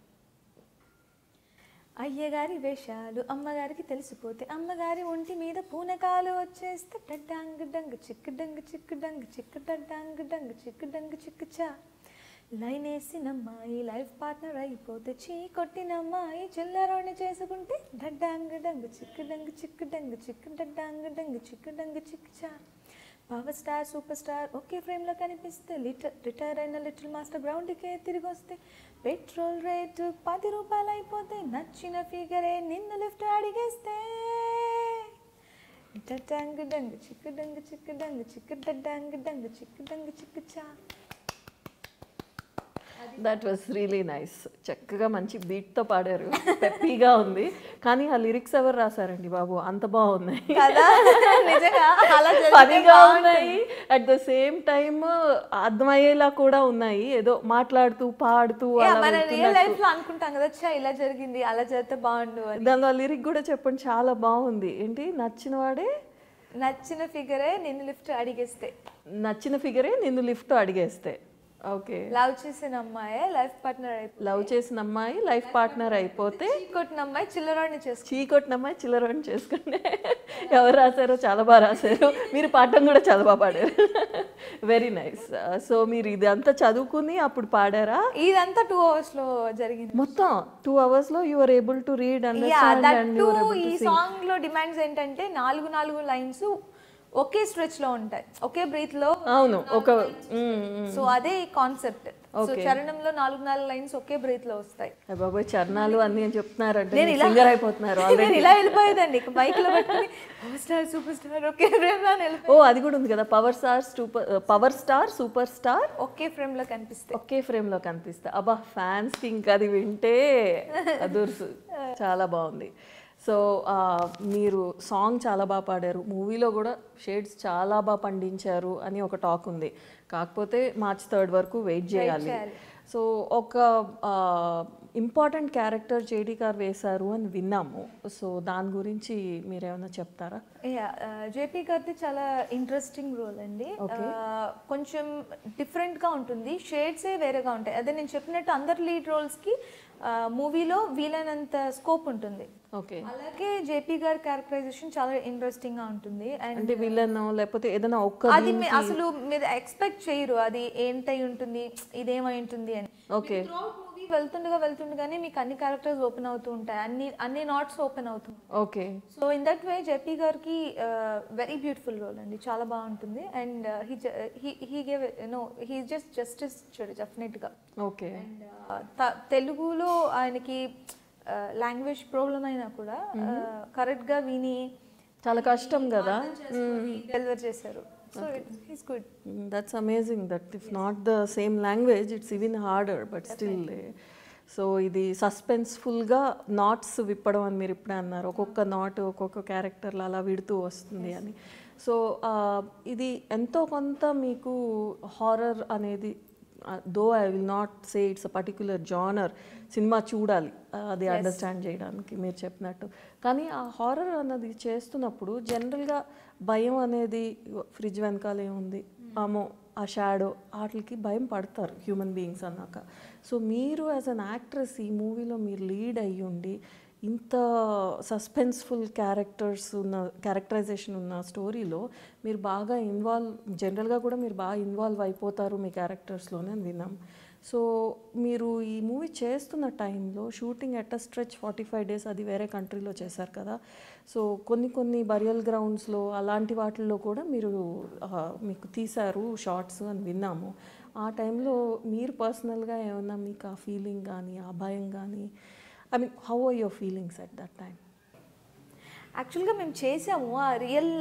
అయ్యగారి వేషాలు అమ్మగారికి తెలిసిపోతే అమ్మగారి ఒంటి మీద పూనకాలు వచ్చేస్తే డడ్డాంగ్ డంగ్ చిక్కు డంగ్ చిక్కు డంగ్ చిక్కు డడ్డాంగ్ డంగ్ చిక్కు డంగ్ చిక్కు చా లైన్ వేసినమ్మాయి లైఫ్ పార్ట్నర్ అయిపోతే చీ కొట్టినమ్మాయి చిల్లరోని చేసుకుంటే డడ్డాంగ్ డంగ్ చిక్కు డంగ్ చిక్కు డంగ్ చిక్కు డడ్డాంగ్ డంగ్ చిక్కు డంగ్ చిక్కు చా పవర్ స్టార్ సూపర్ స్టార్ ఒకే ఫ్రేమ్లో కనిపిస్తే లిటర్ రిటైర్ అయిన లిటిల్ మాస్టర్ గ్రౌండ్కే తిరిగి వస్తే పెట్రోల్ రేటు పది రూపాయలు అయిపోతే నచ్చిన ఫిగరే నిన్ను లిఫ్ట్ అడిగేస్తే డంగ్ డంగ్ చిక్కు డంగ్ చిక్కు డంగ్ చిక్కు డంగ్ డంగ్ చిక్కు డంగ్ చిక్కు చా దట్ వాస్ రియలీ నైస్ చక్కగా మంచి బీట్తో పాడారు పెప్పీగా ఉంది కానీ ఆ లిరిక్స్ ఎవరు రాశారండి బాబు అంత బాగున్నాయి కదా నిజంగా అలా జరిగితే ఫనీగా బాగుంటుంది. ఉన్నాయి అట్ ద సేమ్ టైమ్ అర్థమయ్యేలా కూడా ఉన్నాయి ఏదో మాట్లాడుతూ పాడుతూ Yeah, అలా మన రియల్ వెళ్తున్నట్టు. లైఫ్ లో అనుకుంటాం కదా ఛా ఇలా జరిగింది అలా జరిగితే బాగుండు అని దానిలో ఆ లిరిక్ కూడా చెప్పండి చాలా బాగుంది ఏంటి నచ్చిన వాడే నచ్చిన ఫిగరే నిన్ను లిఫ్ట్ అడిగేస్తే నచ్చిన ఫిగరే నిన్ను లిఫ్ట్ అడిగేస్తే ఓకే లవ్ చేసిన అమ్మాయే లైఫ్ పార్ట్నర్ అయిపోయి లవ్ చేసిన అమ్మాయి లైఫ్ పార్ట్నర్ అయిపోతే కొట్టిన అమ్మాయి చిల్లరాడిని చేసుకో చీకొట్టిన అమ్మాయి చిల్లరని చేసుకుంటే ఎవరు రాశారో చాలా బాగా రాశారు మీరు పాడటం కూడా చాలా బాగా పాడారు వెరీ నైస్ సో మీరు ఇదంతా చదువుకుని అప్పుడు పాడారా ఇదంతా టూ అవర్స్ లో జరిగింది మొత్తం టూ అవర్స్ లో you are able to read yeah understand that and to your able ఈ సాంగ్ లో డిమాండ్స్ ఏంటంటే నాలుగు నాలుగు లైన్స్ ఒకే స్ట్రెచ్ లో ఉంటాయి ఒకే బ్రీత్ లో అవును ఒక మ్మ్, మ్మ్. సో అదే కాన్సెప్ట్ సో చరణంలో నాలుగు నాలుగు లైన్స్ ఒకే బ్రీత్ లో వస్తాయి అయ్య బాబాయ్ చరణాలు అన్ని అని చెప్తున్నారంటే నేను ఇలా- సింగర్ అయిపోతున్నారు నేను ఆల్రెడీ ఇలా వెళ్ళిపోయేదండి బైక్ లో పెట్టుకుని పవర్ స్టార్ సూపర్ స్టార్ ఒకే ఫ్రేమ్ లో వెళ్ళిపోయి ఓ అది కూడా ఉంది కదా power star super power star super star ఒకే ఫ్రేమ్ లో కనిపిస్తాయి ఒకే ఫ్రేమ్ లో కనిపిస్తా అబ్బా ఫ్యాన్స్ కి ఇంకా అది వింటే అదుర్సు చాలా బాగుంది సో ఆ, మీరు సాంగ్ చాలా బాగా పాడారు మూవీలో కూడా షేడ్స్ చాలా బాగా పండించారు అని ఒక టాక్ ఉంది కాకపోతే మార్చ్ థర్డ్ వరకు వెయిట్ చేయాలి సో ఒక ఇంపార్టెంట్ క్యారెక్టర్ జేడీ గారు వేశారు అని విన్నాము సో దాని గురించి మీరేమైనా చెప్తారా జేపీ గారిది చాలా ఇంట్రెస్టింగ్ రోల్ అండి ఆ, కొంచెం different గా ఉంటుంది షేడ్సే వేరేగా ఉంటాయి అదే నేను చెప్పినట్టు అందరు లీడ్ రోల్స్కి మూవీలో వీలైనంత స్కోప్ ఉంటుంది ఓకే అలాగే జేపీ గారి క్యారెక్టరైజేషన్ చాలా ఇంట్రెస్టింగ్ గా ఉంటుంది అండ్ అంటే విలన్ లేకపోతే ఏదైనా ఒక్క అది మీ- అసలు మీరు ఎక్స్పెక్ట్ చేయరు అది ఏంటై ఉంటుంది ఇదేమై ఉంటుంది అని ఓకే మూవీ వెళ్తుండగా వెళ్తుండగానే మీకు అన్ని క్యారెక్టర్స్ ఓపెన్ అవుతూ ఉంటాయి అన్ని అన్ని నాట్స్ ఓపెన్ అవుతుంటాయి okay so in that way JP గారికి వెరీ బ్యూటిఫుల్ రోల్ అండి చాలా బాగుంటుంది and he he gave no he just justice ఇచ్చాడు డెఫినెట్గా ఓకే అండ్ తెలుగులో ఆయనకి లాంగ్వేజ్ ప్రాబ్లం అయినా కూడా కరెక్ట్గా విని చాలా కష్టం కదా డెలివర్ చేశారు so it's good that's amazing that if not the same language it's even harder but still so ఇది సస్పెన్స్ఫుల్గా నాట్స్ విప్పడం అని మీరు ఇప్పుడే అన్నారు ఒక్కొక్క నాట్ ఒక్కొక్క క్యారెక్టర్లు అలా విడుతూ వస్తుంది అని సో ఇది ఎంతో కొంత మీకు హారర్ అనేది though I will not say it's a particular genre cinema చూడాలి uh, అది అండర్స్టాండ్ చేయడానికి మీరు చెప్పినట్టు కానీ ఆ హారర్ అన్నది చేస్తున్నప్పుడు జనరల్గా భయం అనేది ఫ్రిడ్జ్ వెనకాల ఏముంది ఆమో ఆ షాడో వాటికి భయం పడతారు హ్యూమన్ బీయింగ్స్ అన్నాక సో మీరు యాజ్ అన్ యాక్ట్రెస్ ఈ మూవీలో మీరు లీడ్ అయ్యి ఉండి ఇంత సస్పెన్స్ఫుల్ క్యారెక్టర్స్ ఉన్న క్యారెక్టరైజేషన్ ఉన్న స్టోరీలో మీరు బాగా ఇన్వాల్వ్ జనరల్గా కూడా మీరు బాగా ఇన్వాల్వ్ అయిపోతారు మీ క్యారెక్టర్స్లోనే అని విన్నాం సో మీరు ఈ మూవీ చేస్తున్న టైంలో shooting at a stretch forty five days అది వేరే కంట్రీలో చేశారు కదా సో కొన్ని కొన్ని బరియల్ గ్రౌండ్స్లో అలాంటి వాటిల్లో కూడా మీరు ఆ, మీకు తీశారు షార్ట్స్ అని విన్నాము ఆ టైంలో మీరు పర్సనల్గా ఏమన్నా మీకు ఆ ఫీలింగ్ కానీ ఆ భయం కానీ I mean how are your feelings at that time యాక్చువల్గా మేము చేసాము ఆ రియల్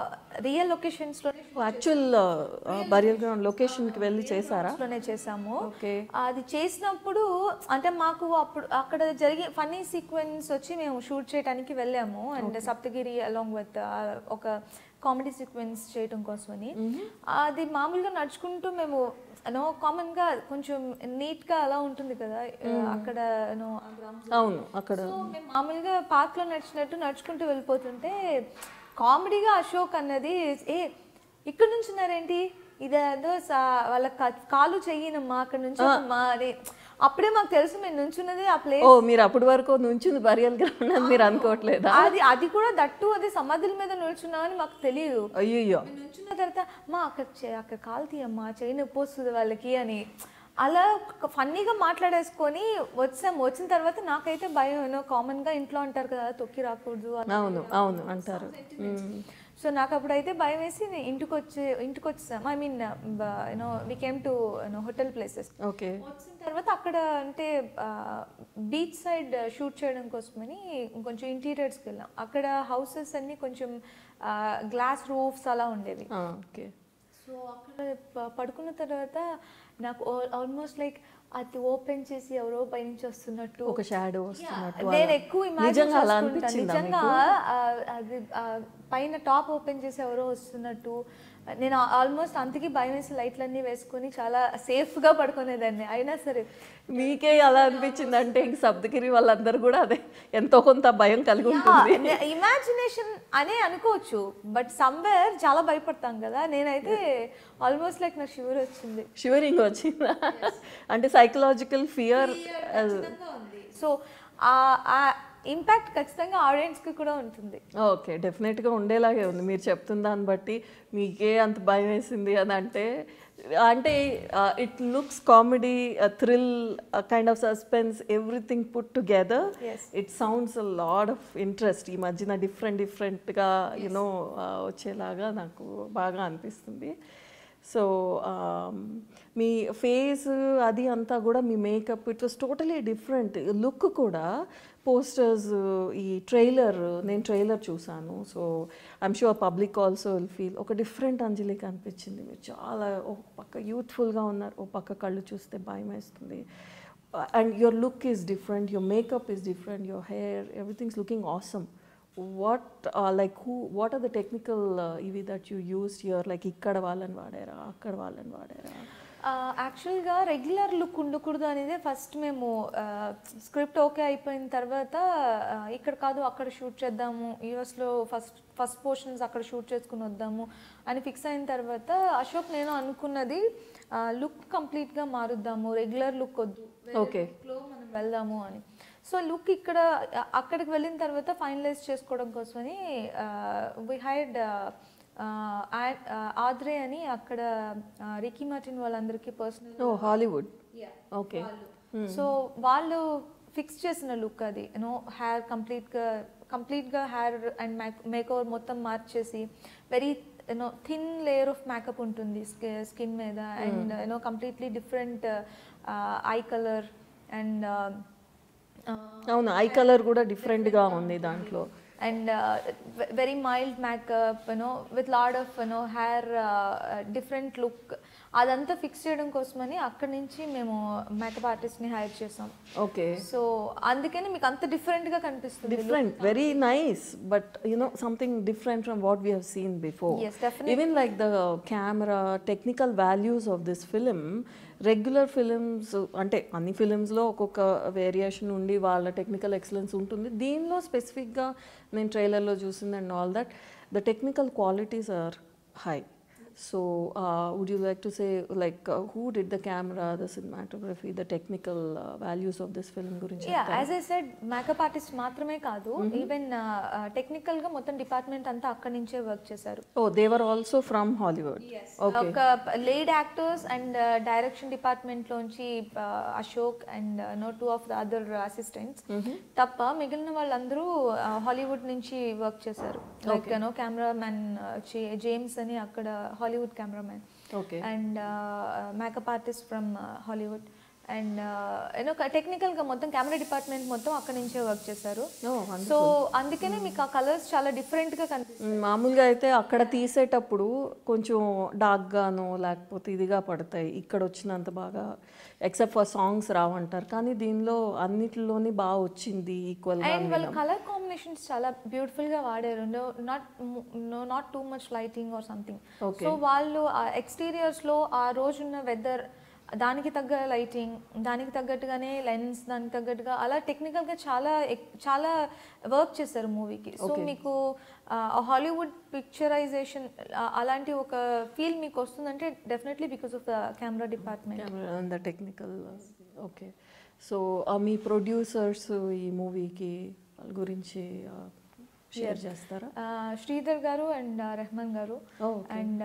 రియల్ లొకేషన్స్లోనే యాక్చువల్ బరియల్ గ్రౌండ్ లొకేషన్కి వెళ్ళి చేశారా లోనే చేసాము ఓకే అది చేసినప్పుడు అంటే మాకు అప్పుడు అక్కడ జరిగే ఫన్నీ సీక్వెన్స్ వచ్చి మేము షూట్ చేయడానికి వెళ్ళాము అండ్ సప్తగిరి అలాంగ్ విత్ ఒక కామెడీ సీక్వెన్స్ చేయడం కోసమని అది మామూలుగా నడుచుకుంటూ మేము నో కామన్గా కొంచెం నీట్గా అలా ఉంటుంది కదా అక్కడ నో అవును అక్కడ సో మేము మామూలుగా పార్క్లో నడిచినట్టు నడుచుకుంటూ వెళ్ళిపోతుంటే కామెడీగా అశోక్ అన్నది ఏ ఇక్కడ నుంచి ఉన్నారేంటి ఇదేదో సా- వాళ్ళ కా- కాలు చెయ్యనమ్మా అక్కడ నుంచి అమ్మా అని అప్పుడే మాకు తెలుసు మేము నుంచున్నది ఆ ప్లేస్ ఓ మీరు అప్పటి వరకు నుంచింది బరియల్ గ్రౌండ్ అని మీరు అనుకోవట్లేదా అది అది కూడా దట్టు అది సమాధుల మీద నిల్చున్నామని మాకు తెలియదు అయ్యో మేము నుంచున్న తర్వాత మా అక్కడ చే- అక్కడ కాలు తీయమ్మా చేయి నొప్పి వస్తుంది వాళ్ళకి అని అలా ఫన్నీగా మాట్లాడేసుకొని వచ్చాము వచ్చిన తర్వాత నాకైతే భయం ఏమో కామన్గా ఇంట్లో అంటారు కదా తొక్కి రాకూడదు అని. అవును అవును అంటారు మ్మ్. సో నాకు అప్పుడైతే భయం వేసి నేను ఇంటికి వచ్చి ఇంటికి వచ్చేసాం I mean you know we came to you know hotel places okay వచ్చిన తర్వాత అక్కడ అంటే బీచ్ సైడ్ షూట్ చేయడం కోసమని కొంచెం ఇంటీరియర్స్కి వెళ్ళాం అక్కడ హౌసెస్ అన్నీ కొంచెం గ్లాస్ రూఫ్స్ అలా ఉండేవి ఆ, ఓకే సో అక్కడ ప- పడుకున్న తర్వాత నాకు ఆల్మోస్ట్ లైక్ అది ఓపెన్ చేసి ఎవరో పైనుంచి వస్తున్నట్టు ఒక షాడో వస్తున్నట్టు నేను అలా. ఎక్కువ imagine నిజంగా అలా చేసుకుంటా. అనిపించిందా నిజంగా ఆ, అది ఆ, పైన టాప్ ఓపెన్ చేసి ఎవరో వస్తున్నట్టు నేను ఆల్మోస్ట్ అంతకి భయం వేసి లైట్లన్నీ వేసుకొని చాలా safe గా పడుకునేదాన్ని అయినా సరే మీకే అలా అనిపించింది అంటే ఇంక సప్తగిరి వాళ్ళందరూ కూడా అదే ఎంతో కొంత భయం కలిగి ఉంటుంది ఇమాజినేషన్ అనే అనుకోవచ్చు బట్ సమ్వేర్ చాలా భయపడతాం కదా నేనైతే ఆల్మోస్ట్ లైక్ నాకు షివర్ వచ్చింది షివరింగ్ వచ్చిందా అంటే సైకలాజికల్ ఫియర్ సో ఆ ఇంపాక్ట్ ఖచ్చితంగా audience కి కూడా ఉంటుంది ఓకే డెఫినెట్గా ఉండేలాగే ఉంది మీరు చెప్తున్న దాన్ని బట్టి మీకే అంత భయం వేసింది అని అంటే అంటే it looks comedy thrill kind of suspense everything put together Yes. It sounds lot of interest ఈ మధ్యన డిఫరెంట్ డిఫరెంట్గా యునో వచ్చేలాగా నాకు బాగా అనిపిస్తుంది సో మీ ఫేస్ అది అంతా కూడా మీ makeup it was totally different look కూడా పోస్టర్స్ ఈ ట్రైలర్ నేను ట్రైలర్ చూసాను so I'm sure public also will feel ఒక డిఫరెంట్ అంజలికి అనిపించింది మీరు చాలా ఒక పక్క యూత్ఫుల్గా ఉన్నారు ఒక పక్క కళ్ళు చూస్తే భయం వేస్తుంది and your look is different your makeup is different your hair everything's looking awesome what like who what are the technical ఇవి that you use your like ఇక్కడ వాళ్ళని వాడారా అక్కడ వాళ్ళని వాడారా యాక్చువల్గా రెగ్యులర్ లుక్ ఉండకూడదు అనేది ఫస్ట్ మేము స్క్రిప్ట్ ఓకే అయిపోయిన తర్వాత ఆ, ఇక్కడ కాదు అక్కడ షూట్ చేద్దాము యూఎస్లో ఫస్ట్ ఫస్ట్ పోర్షన్స్ అక్కడ షూట్ చేసుకుని వద్దాము అని ఫిక్స్ అయిన తర్వాత అశోక్ నేను అనుకున్నది లుక్ కంప్లీట్గా మారుద్దాము రెగ్యులర్ లుక్ వద్దు Okay. లో మనం వెళ్దాము అని సో లుక్ ఇక్కడ అ- అక్కడికి వెళ్ళిన తర్వాత ఫైనలైజ్ చేసుకోవడం కోసమని వి హైడ్ ఆద్రే అని అక్కడ రికీ మార్టిన్ వాళ్ళందరికీ personal oh Hollywood okay so వాళ్ళు ఫిక్స్ చేసిన లుక్ అది యూనో హెయిర్ కంప్లీట్గా కంప్లీట్గా హెయిర్ అండ్ మేక్ మేకఓవర్ మొత్తం మార్చేసి very you know thin layer of makeup ఉంటుంది స్కిన్ మీద and you know completely different eye colour and అవును ఐ కలర్ కూడా డిఫరెంట్గా ఉంది దాంట్లో and very mild makeup you know with lot of you know hair different look అదంతా ఫిక్స్ చేయడం కోసమని అక్కడి నుంచి మేము మేకప్ ఆర్టిస్ట్ని హైర్ చేసాం ఓకే సో అందుకని మీకు అంత డిఫరెంట్గా కనిపిస్తుంది different very nice but you know something different from what we have seen before Yes, definitely. even like the camera technical values of this film regular films అంటే అన్ని ఫిలిమ్స్లో ఒక్కొక్క వేరియేషన్ ఉండి వాళ్ళ టెక్నికల్ ఎక్సలెన్స్ ఉంటుంది దీనిలో స్పెసిఫిక్గా నేను ట్రైలర్లో చూసింది and all that the technical qualities are high so would you like to say like who did the camera the cinematography the technical values of this film గురించి yeah as I said makeup artist మాత్రమే కాదు ఈవెన్ టెక్నికల్గా మొత్తం డిపార్ట్మెంట్ అంతా అక్కడి నుంచే వర్క్ చేశారు ఓ దేవర్ ఆల్సో ఫ్రమ్ హాలీవుడ్ ఓకే ఒక lead actors and direction department లోంచి Ashok and no two of the other assistants తప్ప మిగిలిన వాళ్ళందరూ హాలీవుడ్ నుంచి వర్క్ చేశారు like no camera man James అని అక్కడ Hollywood camera man okay and makeup artist from Hollywood and you know టెక్నికల్గా మొత్తం కెమెరా డిపార్ట్మెంట్ మొత్తం అక్కడ నుంచే వర్క్ చేశారు ఓ సో అందుకనే మీకు ఆ కలర్స్ చాలా డిఫరెంట్గా కనిపిస్తాయి మ్, మామూలుగా అయితే అక్కడ తీసేటప్పుడు కొంచెం డార్క్గానో లేకపోతే ఇదిగా పడతాయి ఇక్కడ వచ్చినంత బాగా ఎక్సెప్ట్ ఫర్ సాంగ్స్ రావంటారు కానీ దీనిలో అన్నిటిలోని బాగా వచ్చింది ఈక్వల్గా అండ్ వాళ్ళ కలర్ కాంబినేషన్స్ చాలా బ్యూటిఫుల్ గా వాడారు no not no not too much lighting or something Okay. So వాళ్ళు ఎక్స్టీరియర్స్ లో ఆ రోజున్న వెదర్ దానికి తగ్గ లైటింగ్ దానికి తగ్గట్టుగానే లెన్స్ దానికి తగ్గట్టుగా అలా టెక్నికల్ గా చాలా ఎక్- చాలా వర్క్ చేశారు మూవీకి సో మీకు హాలీవుడ్ పిక్చరైజేషన్ అలాంటి ఒక ఫీల్ మీకు వస్తుందంటే definitely because of the camera department the technical okay so మీ ప్రొడ్యూసర్స్ ఈ మూవీకి వాళ్ళ గురించి షేర్ చేస్తారా శ్రీధర్ గారు and Rahman garu Oh, okay. And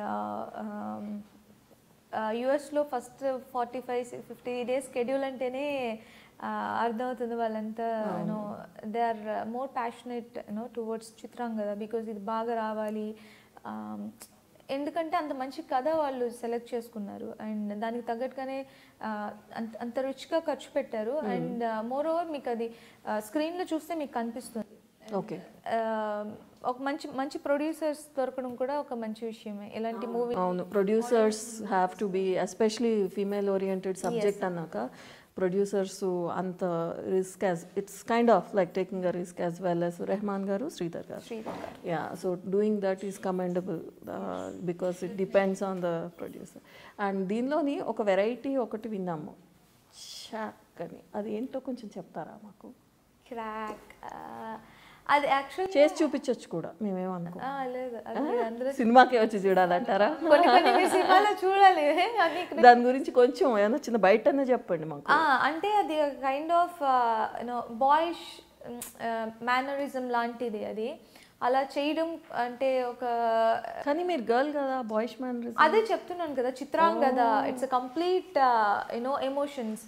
యుఎస్లో first forty five fifty days schedule అంటేనే uh, అర్థమవుతుంది వాళ్ళంతా you know they are more passionate you know towards చిత్రాంగ్ కదా బికాజ్ ఇది బాగా రావాలి Um, ఎందుకంటే అంత మంచి కథ వాళ్ళు సెలెక్ట్ చేసుకున్నారు అండ్ దానికి తగ్గట్టుగానే uh, అంత అంత రిచ్గా ఖర్చు పెట్టారు అండ్ మోర్ ఓవర్ మీకు అది స్క్రీన్లో చూస్తే మీకు కనిపిస్తుంది ఓకే ఆ, ఒక మంచి మంచి ప్రొడ్యూసర్స్ దొరకడం కూడా ఒక మంచి విషయమే ఇలాంటి మూవీ అవును producers have to be especially female oriented subject అన్నాక ప్రొడ్యూసర్స్ అంత risk as it's kind of like taking a risk as well as Rahman garu Sridhar garu Sridhar garu yeah so doing that is commendable because it depends on the producer and దీనిలోని ఒక వెరైటీ ఒకటి విన్నాము షాక్ అని అది ఏంటో కొంచెం చెప్తారా మాకు క్రాక్ అది యాక్చువల్ చేసి చూపించవచ్చు కూడా మేమేమనుకో లేదు అది అందరూ సినిమాకే వచ్చి చూడాలంటారా కొన్ని కొన్ని మీరు సినిమాలో చూడాలి అది ఇక్కడ- దాని గురించి కొంచెం ఏమైనా చిన్న బయటనే చెప్పండి మాకు ఆ, అంటే అది kind of you know boyish mannerism లాంటిది అది అలా చేయడం అంటే ఒక కానీ మీరు గర్ల్ కదా బాయ్స్ మ్యాన్ అదే చెప్తున్నాను కదా చిత్రాంగ్ కదా ఇట్స్ కంప్లీట్ యూనో ఎమోషన్స్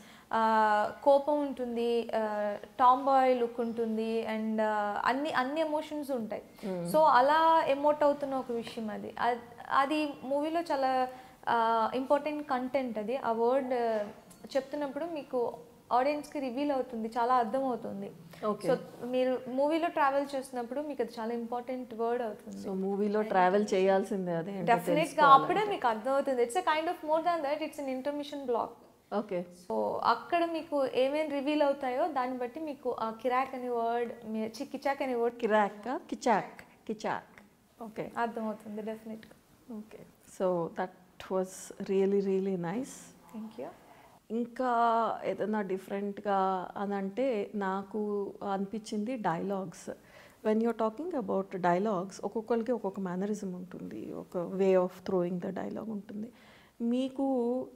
కోపం ఉంటుంది టామ్ బాయ్ లుక్ ఉంటుంది అండ్ అన్ని అన్ని ఎమోషన్స్ ఉంటాయి సో అలా ఎమోట్ అవుతున్న ఒక విషయం అది అద్- అది మూవీలో చాలా ఇంపార్టెంట్ కంటెంట్ అది ఆ వర్డ్ చెప్తున్నప్పుడు మీకు ఆడియన్స్కి రివీల్ అవుతుంది చాలా అర్థం అవుతుంది Okay. సో మీరు మూవీలో ట్రావెల్ చేస్తున్నప్పుడు మీకు అది చాలా ఇంపార్టెంట్ వర్డ్ అవుతుంది సో మూవీలో ట్రావెల్ చేయాల్సిందే అదే డెఫినెట్ గా అప్పుడే మీకు అర్థమవుతుంది it's kind of more than that it's an intermission block okay so అక్కడ మీకు ఏమేమి రివీల్ అవుతాయో దాన్ని బట్టి మీకు ఆ కిరాక్ అనే వర్డ్ కిచాక్ అనే వర్డ్ కిరాక్ కిచాక్ కిచాక్ ఓకే అర్థమవుతుంది డెఫినెట్గా okay so that was really really nice thank you ఇంకా ఏదైనా డిఫరెంట్గా అని అంటే నాకు అనిపించింది dialogues when you're talking about dialogues ఒక్కొక్కరికి ఒక్కొక్క మేనరిజం ఉంటుంది ఒక way of throwing the dialogue ఉంటుంది మీకు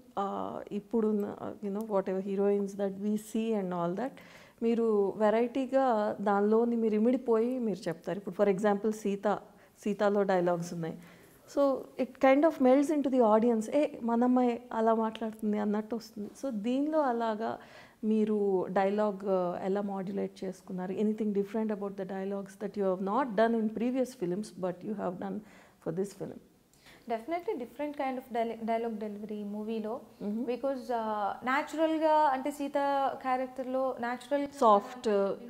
ఇప్పుడు you know whatever heroines that we see and all that మీరు వెరైటీగా దానిలోని మీరు ఇమిడిపోయి మీరు చెప్తారు ఇప్పుడు ఫర్ ఎగ్జాంపుల్ సీత సీతాలో డైలాగ్స్ ఉన్నాయి so it kind of melts in to the audience ఏ మనమ్మాయి అలా మాట్లాడుతుంది అన్నట్టు వస్తుంది సో దీనిలో అలాగా మీరు డైలాగ్ ఎలా మాడ్యులేట్ చేసుకున్నారు anything different about the dialogues that you have not done in previous films but you have done for this film definitely different kind of dialogue delivery మూవీలో బికాజ్ న్యాచురల్గా అంటే సీత క్యారెక్టర్లో న్యాచురల్ సాఫ్ట్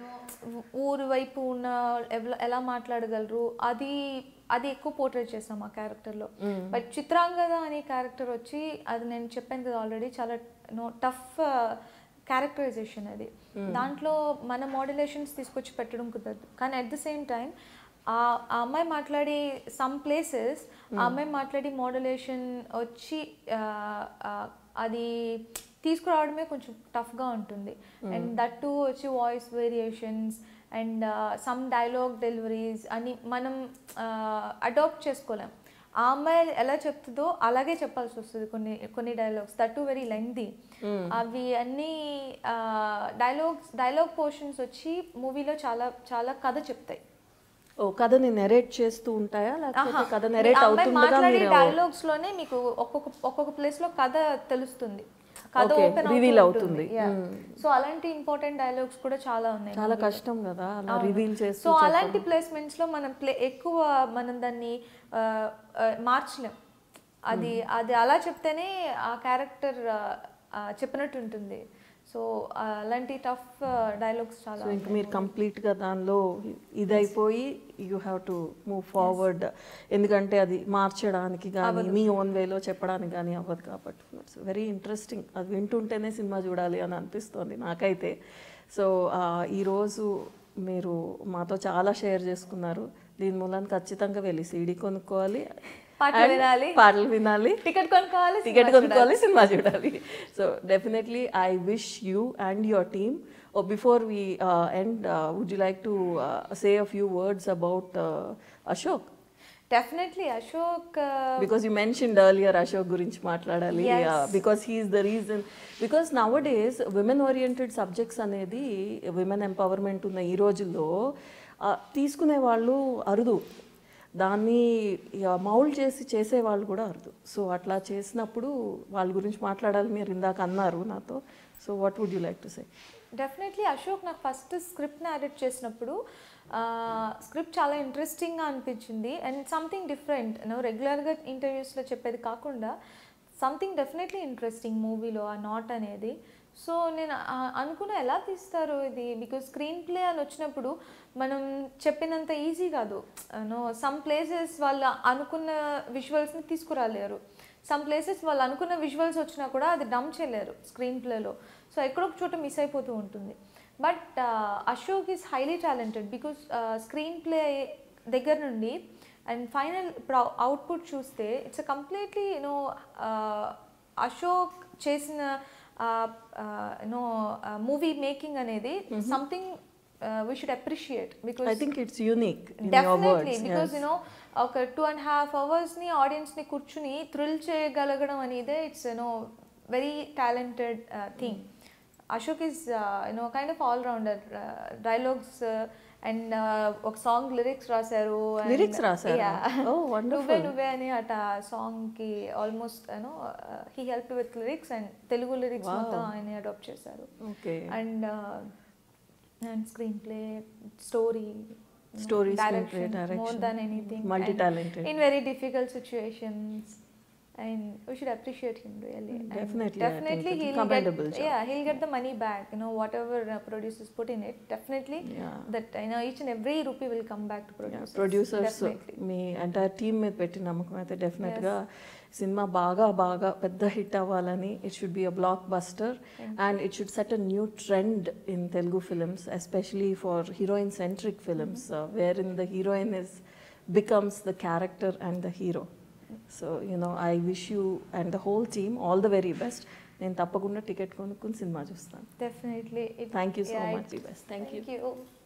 ఊరు వైపు ఉన్న ఎవ- ఎలా మాట్లాడగలరు అది అది ఎక్కువ పోర్ట్రేట్ చేసాం ఆ క్యారెక్టర్లో బట్ చిత్రాంగద అనే క్యారెక్టర్ వచ్చి అది నేను చెప్పాను కదా ఆల్రెడీ చాలా నో టఫ్ క్యారెక్టరైజేషన్ అది దాంట్లో మన మోడ్యులేషన్స్ తీసుకొచ్చి పెట్టడం కుదరదు కానీ అట్ ద సేమ్ టైం ఆ ఆ అమ్మాయి మాట్లాడి సమ్ ప్లేసెస్ ఆ అమ్మాయి మాట్లాడి మోడ్యులేషన్ వచ్చి ఆ, ఆ, అది తీసుకురావడమే కొంచెం టఫ్గా ఉంటుంది అండ్ దట్ టు వచ్చి voice variations and some dialogue deliveries అని మనం అడాప్ట్ చేసుకోలేం ఆ అమ్మాయి ఎలా చెప్తుందో అలాగే చెప్పాల్సి వస్తుంది కొన్ని కొన్ని dialogues that too very lengthy అవి అన్ని డైలాగ్స్ డైలాగ్ పోర్షన్స్ వచ్చి మూవీలో చాలా చాలా కథ చెప్తాయి ఓ కథని నెరేట్ చేస్తూ ఉంటాయా లేకపోతే ఆహా. కథ మీ నెరేట్ అమ్మాయి అవుతుండగా మాట్లాడే మీరు డైలాగ్స్ లోనే మీకు ఒక్కొక్క ఒక్కొక్క ప్లేస్ లో కథ తెలుస్తుంది కథ Okay, ఓపెన్ reveal అవుతుంది. సో అలాంటి ఇంపార్టెంట్ డైలాగ్స్ కూడా చాలా ఉన్నాయి చాలా కష్టం కదా అలా రివీల్ చేస్తూ సో అలాంటి ప్లేస్మెంట్స్ లో మనం ప్లే ఎక్కువ మనం దాన్ని ఆ, ఆ, మార్చలేం అది అది అలా చెప్తేనే ఆ క్యారెక్టర్ చెప్పినట్టు ఉంటుంది సో అలాంటి టఫ్ డైలాగ్స్ చాలా సో ఇంక మీరు కంప్లీట్గా దానిలో ఇదైపోయి you have to move forward ఎందుకంటే అది మార్చడానికి కానీ మీ ఓన్ వేలో చెప్పడానికి కానీ అవ్వదు కాబట్టి ఇట్స్ వెరీ ఇంట్రెస్టింగ్ అది వింటుంటేనే సినిమా చూడాలి అని అనిపిస్తుంది నాకైతే సో ఈరోజు మీరు మాతో చాలా షేర్ చేసుకున్నారు దీని మూలాన ఖచ్చితంగా వెళ్ళి సీడీ కొనుక్కోవాలి పాటలు and వినాలి. పాటలు వినాలి టికెట్ కొనుక్కోవాలి టికెట్ కొనుక్కోవాలి సినిమా చూడాలి so definitely I wish you and your team oh before we end would you like to say a few words about Ashok definitely Ashok because you mentioned earlier Ashok గురించి మాట్లాడాలి because he's the reason because nowadays women oriented subjects అనేది విమెన్ ఎంపవర్మెంట్ ఉన్న ఈ రోజుల్లో uh, తీసుకునే వాళ్ళు అరుదు దాన్ని మౌల్డ్ చేసి చేసేవాళ్ళు కూడా అరుదు సో అట్లా చేసినప్పుడు వాళ్ళ గురించి మాట్లాడాలి మీరు ఇందాక అన్నారు నాతో so what would you like to say definitely Ashok నాకు ఫస్ట్ స్క్రిప్ట్ని ఎడిట్ చేసినప్పుడు స్క్రిప్ట్ చాలా ఇంట్రెస్టింగ్గా అనిపించింది అండ్ సంథింగ్ డిఫరెంట్ నువ్వు రెగ్యులర్గా ఇంటర్వ్యూస్లో చెప్పేది కాకుండా సంథింగ్ డెఫినెట్లీ ఇంట్రెస్టింగ్ మూవీలో ఆ నాట్ అనేది సో నేను ఆ- అనుకున్నా ఎలా తీస్తారు ఇది బికాజ్ స్క్రీన్ ప్లే అని వచ్చినప్పుడు మనం చెప్పినంత ఈజీ కాదు నో సమ్ ప్లేసెస్ వాళ్ళు అనుకున్న విజువల్స్ని తీసుకురాలేరు సమ్ ప్లేసెస్ వాళ్ళు అనుకున్న విజువల్స్ వచ్చినా కూడా అది డమ్ చేయలేరు స్క్రీన్ ప్లేలో సో ఎక్కడో ఒక చోట మిస్ అయిపోతూ ఉంటుంది but Ashok is highly talented because screenplay దగ్గర నుండి అండ్ ఫైనల్ ఇప్పుడు అవుట్పుట్ చూస్తే ఇట్స్ కంప్లీట్లీ యూనో అశోక్ చేసిన యూనో మూవీ మేకింగ్ అనేది something we should appreciate because I think it's unique in your definitely words because you know ఒక టూ అండ్ హాఫ్ అవర్స్ని ఆడియన్స్ని కూర్చుని థ్రిల్ చేయగలగడం అనేది it's you know very talented thing Ashok is you know kind of all rounder dialogues and ఒక సాంగ్ లిరిక్స్ రాశారు and- Lyrics రాశారా? Yeah. Oh, wonderful. నువ్వే నువ్వే అని అట సాంగ్కి almost you know he help with lyrics and Telugu lyrics మొత్తం ఆయన అడాప్ట్ చేశారు okay and uh, and screenplay, story, you know, Story, screenplay, direction, more direction. than anything. and Multi-talented. in very difficult situations, and we should appreciate him really. And Definitely, I think definitely it's a he'll commendable get job. yeah he'll get the money back. You know whatever uh, producers put in it, definitely Yeah. that you know each and every rupee will come back to producers. Producers definitely. మీ ఎంటైర్ టీమ్ మీద పెట్టిన నమ్మకం అయితే డెఫినెట్గా సినిమా బాగా బాగా పెద్ద హిట్ అవ్వాలని it should be a blockbuster and it should set a new trend in Telugu films especially for heroine centric films where in the heroine is becomes the character and the hero so you know I wish you and the whole team all the very best నేను తప్పకుండా టికెట్ కొనుక్కుని సినిమా చూస్తాను Definitely. It, thank you so yeah, much it- best thank you Thank you.